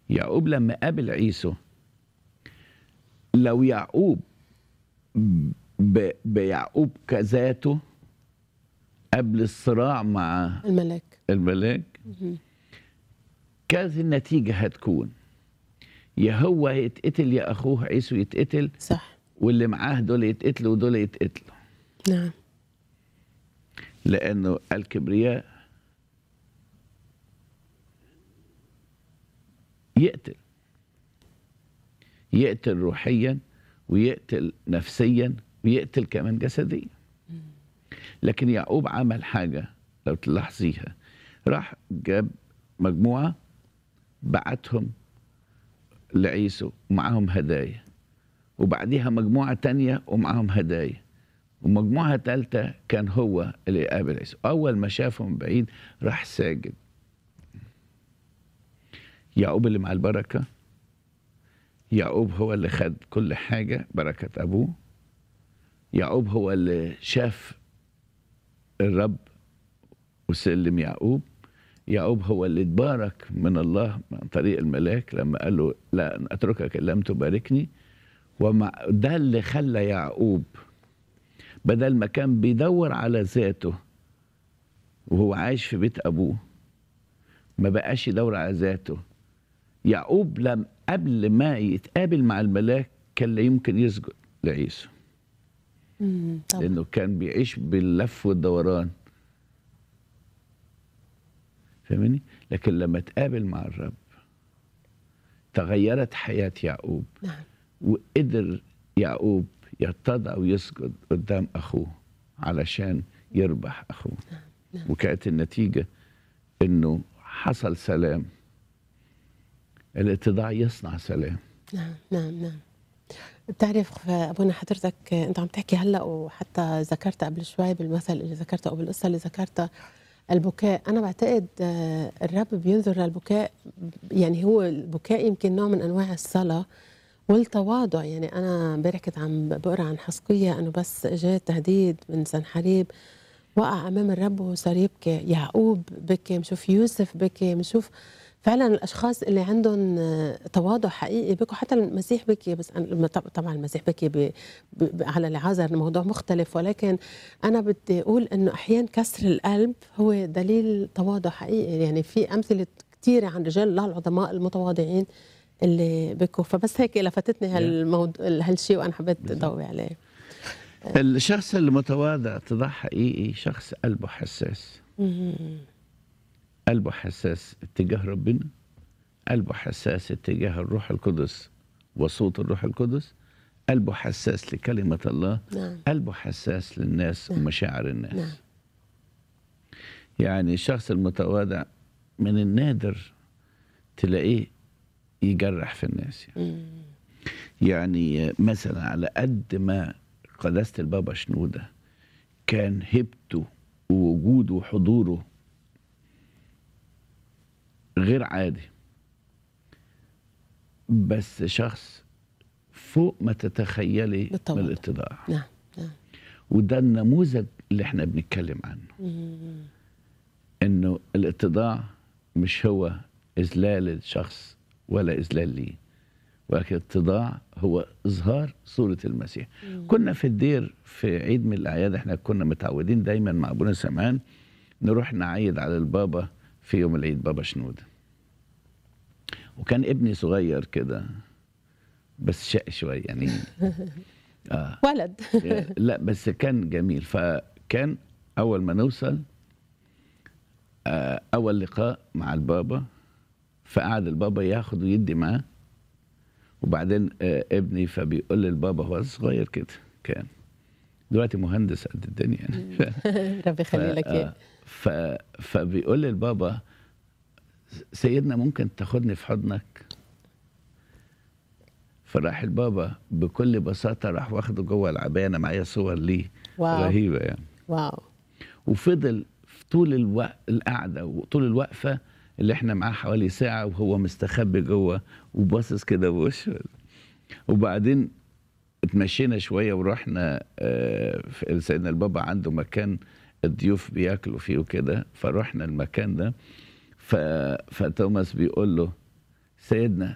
يعقوب لما قابل عيسو لو يعقوب ب- بيعقوب كذاته قبل الصراع مع الملاك الملاك كانت النتيجة هتكون يا هو يتقتل يا أخوه عيسو يتقتل صح واللي معاه دول يتقتلوا ودول يتقتلوا نعم لأنه الكبرياء يقتل يقتل روحيا ويقتل نفسيا ويقتل كمان جسديا لكن يعقوب عمل حاجة لو تلاحظيها راح جاب مجموعة بعتهم لعيسو ومعاهم هدايا وبعديها مجموعة تانية ومعاهم هدايا ومجموعة تالتة كان هو اللي قابل عيسو أول ما شافه من بعيد راح ساجد يعقوب اللي مع البركة يعقوب هو اللي خد كل حاجة بركة أبوه يعقوب هو اللي شاف الرب وسلم يعقوب يعقوب هو اللي اتبارك من الله عن طريق الملاك لما قال له لا أن أتركك إن لم تباركني ومع ده اللي خلى يعقوب بدل ما كان بيدور على ذاته وهو عايش في بيت أبوه ما بقاش يدور على ذاته يعقوب لم قبل ما يتقابل مع الملاك كان لا يمكن يسجد لعيسو مم. طبعا لانه كان بيعيش باللف والدوران فاهمني لكن لما تقابل مع الرب تغيرت حياة يعقوب نعم وقدر يعقوب يتضع ويسجد قدام أخوه علشان يربح أخوه وكانت النتيجة إنه حصل سلام الاتضاع يصنع سلام نعم نعم نعم بتعرف ابونا حضرتك انت عم تحكي هلا وحتى ذكرت قبل شوي بالمثل اللي ذكرته او بالقصه اللي ذكرتها البكاء انا بعتقد آه، الرب بينظر للبكاء يعني هو البكاء يمكن نوع من انواع الصلاه والتواضع يعني انا امبارح كنت عم بقرا عن حسقية انه بس اجاه تهديد من سنحريب وقع امام الرب وصار يبكي يعقوب بكي بنشوف يوسف بكي بنشوف فعلا الاشخاص اللي عندهم آه، تواضع حقيقي بكوا حتى المسيح بكي بس أنا- طب- طبعا المسيح بكي ب- ب- على العازر الموضوع مختلف ولكن انا بدي اقول انه احيانا كسر القلب هو دليل تواضع حقيقي يعني في امثله كثيره عن رجال الله العظماء المتواضعين اللي بكوا فبس هيك لفتتني هالموضوع هالشيء وانا حبيت اضوي عليه الشخص المتواضع اتضاع حقيقي شخص قلبه حساس قلبه حساس اتجاه ربنا قلبه حساس اتجاه الروح القدس وصوت الروح القدس قلبه حساس لكلمة الله نعم قلبه حساس للناس نعم. ومشاعر الناس نعم. يعني الشخص المتواضع من النادر تلاقيه يجرح في الناس يعني, مم. يعني مثلا على قد ما قداسة البابا شنودة كان هيبته ووجوده وحضوره غير عادي بس شخص فوق ما تتخيلي من بالتواضع. الاتضاع نعم نعم وده النموذج اللي احنا بنتكلم عنه مم. انه الاتضاع مش هو اذلال الشخص ولا اذلال ليه ولكن الاتضاع هو اظهار صوره المسيح كنا في الدير في عيد من الاعياد احنا كنا متعودين دايما مع ابونا سمعان نروح نعيد على البابا في يوم العيد بابا شنوده وكان ابني صغير كده بس شقي شويه يعني اه ولد لا بس كان جميل فكان اول ما نوصل آه، اول لقاء مع البابا فقعد البابا ياخد ويدي معاه وبعدين آه، ابني فبيقول للبابا هو صغير كده كان دلوقتي مهندس قد الدنيا يعني ف- ربي يخلي لك ف- اياه آه، ف... فبيقول للبابا سيدنا ممكن تاخدني في حضنك فراح البابا بكل بساطة راح واخده جوه العباية أنا معايا صور ليه واو. رهيبة يعني واو وفضل في طول الو... القعدة وطول الوقفة اللي احنا معاه حوالي ساعة وهو مستخبي جوه وباصص كده بوشه وبعدين اتمشينا شوية ورحنا آه، في- سيدنا البابا عنده مكان الضيوف بياكلوا فيه وكده فرحنا المكان ده ف... فتوماس بيقول له سيدنا